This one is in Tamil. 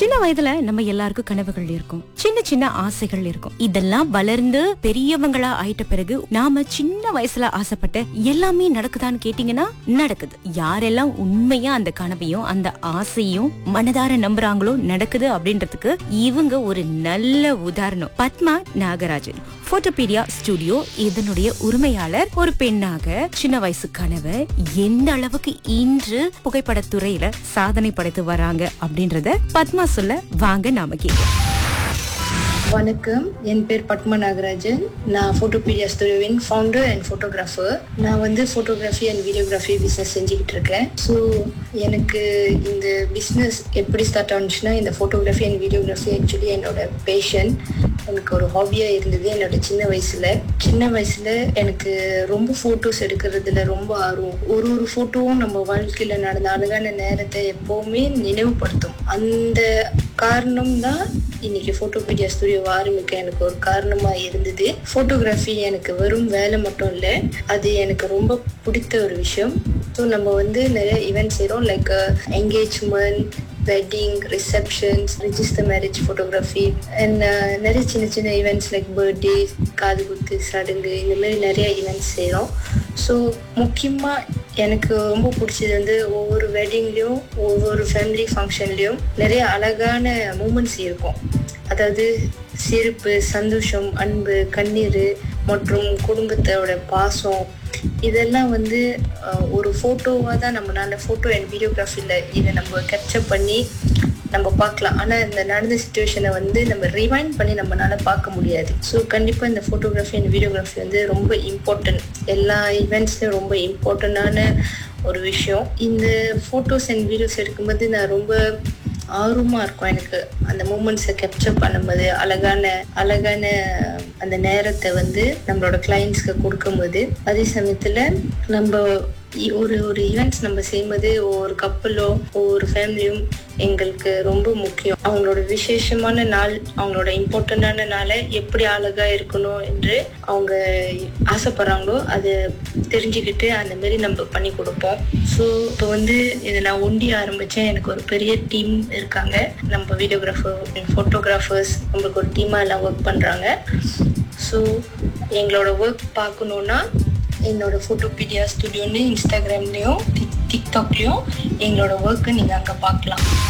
சின்ன வயதுல நம்ம எல்லாருக்கும் கனவுகள் இருக்கும் சின்ன சின்ன ஆசைகள் இருக்கும் இதெல்லாம் வளர்ந்து பெரியவங்களா ஆயிட்ட பிறகு நாம சின்ன வயசுல ஆசைப்பட்ட எல்லாமே நடக்குதான்னு கேட்டீங்கன்னா நடக்குது யாரெல்லாம் உண்மையா அந்த கனவையும் அந்த ஆசையும் மனதார நம்புறாங்களோ நடக்குது அப்படின்றதுக்கு இவங்க ஒரு நல்ல உதாரணம் பத்மா நாகராஜன் போட்டோபீடியா ஸ்டுடியோ இதனுடைய உரிமையாளர் ஒரு பெண்ணாக சின்ன வயசு கனவை எந்த அளவுக்கு இன்று புகைப்படத் துறையில சாதனை படைத்து வராங்க அப்படின்றத பத்மா சொல்ல வாங்க நாம கேட்கலாம் வணக்கம் என் பேர் பத்மா நாகராஜன் நான் ஃபோட்டோபீடியா ஸ்டுடியோவின் ஃபவுண்டர் அண்ட் ஃபோட்டோகிராஃபர் நான் வந்து ஃபோட்டோகிராஃபி அண்ட் வீடியோகிராஃபி பிஸ்னஸ் செஞ்சுக்கிட்டு இருக்கேன் ஸோ எனக்கு இந்த பிஸ்னஸ் எப்படி ஸ்டார்ட் ஆனிச்சுன்னா இந்த ஃபோட்டோகிராஃபி அண்ட் வீடியோகிராஃபி ஆக்சுவலி என்னோட பேஷன் எனக்கு ஒரு ஹாபியாக இருந்தது என்னோட சின்ன வயசில் சின்ன வயசில் எனக்கு ரொம்ப ஃபோட்டோஸ் எடுக்கிறதுல ரொம்ப ஆர்வம் ஒரு ஒரு ஃபோட்டோவும் நம்ம வாழ்க்கையில் நடந்த அழகான நேரத்தை எப்போவுமே நினைவுபடுத்தும் அந்த காரணம் தான் இன்னைக்கு ஃபோட்டோபீடியா ஸ்டுடியோ ஆரம்பிக்க எனக்கு ஒரு காரணமா இருந்தது ஃபோட்டோகிராஃபி எனக்கு வெறும் வேலை மட்டும் இல்லை அது எனக்கு ரொம்ப பிடித்த ஒரு விஷயம் ஸோ நம்ம வந்து நிறைய ஈவெண்ட் செய்கிறோம் like engagement wedding receptions register marriage photography and நிறைய சின்ன சின்ன ஈவெண்ட்ஸ் லைக் பர்த்டே காது குத்து சடங்கு இந்த மாதிரி நிறைய ஈவெண்ட்ஸ் செய்கிறோம் ஸோ முக்கியமாக எனக்கு ரொம்ப பிடிச்சது வந்து ஒவ்வொரு வெட்டிங்லேயும் ஒவ்வொரு ஃபேமிலி ஃபங்க்ஷன்லேயும் நிறைய அழகான மூமெண்ட்ஸ் இருக்கும் அதாவது சிரிப்பு சந்தோஷம் அன்பு கண்ணீர் மற்றும் குடும்பத்தோட பாசம் இதெல்லாம் வந்து அஹ், ஒரு ஃபோட்டோவாக தான் நம்மளால ஃபோட்டோ அண்ட் வீடியோகிராஃபியில் இதை நம்ம கேப்சர் பண்ணி நம்ம பார்க்கலாம் ஆனால் இந்த நடந்த சுச்சுவேஷனை வந்து நம்ம ரிவைண்ட் பண்ணி நம்மளால பார்க்க முடியாது ஸோ கண்டிப்பாக இந்த ஃபோட்டோகிராஃபி அண்ட் வீடியோகிராஃபி வந்து ரொம்ப இம்பார்ட்டன்ட் எல்லா ஈவெண்ட்ஸ்லையும் ரொம்ப இம்பார்ட்டண்டான ஒரு விஷயம் இந்த ஃபோட்டோஸ் அண்ட் வீடியோஸ் எடுக்கும்போது நான் ரொம்ப ஆர்வமாக இருக்கும் எனக்கு அந்த மூமெண்ட்ஸை கேப்சர் பண்ணும்போது அழகான அழகான அந்த நேரத்தை வந்து நம்மளோட கிளைண்ட்ஸ்க்கு கொடுக்கும்போது அதே சமயத்தில் நம்ம இ- ஒரு ஒரு ஈவெண்ட்ஸ் நம்ம செய்யும்போது ஒவ்வொரு கப்பலோ ஒவ்வொரு ஃபேமிலியும் எங்களுக்கு ரொம்ப முக்கியம் அவங்களோட விசேஷமான நாள் அவங்களோட இம்பார்ட்டண்டான நாளை எப்படி அழகா இருக்கணும் என்று அவங்க ஆசைப்படுறாங்களோ அதை தெரிஞ்சுக்கிட்டு அந்த மாதிரி நம்ம பண்ணி கொடுப்போம் ஸோ இப்போ வந்து இதை நான் ஒண்டி ஆரம்பிச்சேன் எனக்கு ஒரு பெரிய டீம் இருக்காங்க நம்ம வீடியோகிராஃபர் ஃபோட்டோகிராஃபர்ஸ் நம்மளுக்கு ஒரு டீமாக எல்லாம் ஒர்க் பண்ணுறாங்க ஸோ எங்களோட ஒர்க் பார்க்கணுன்னா என்னோட ஃபோட்டோபீடியா ஸ்டுடியோன்னு இன்ஸ்டாகிராம்லேயும் டிக்டாக்லேயும் எங்களோட ஒர்க்கை நீங்கள் அங்கே பார்க்கலாம்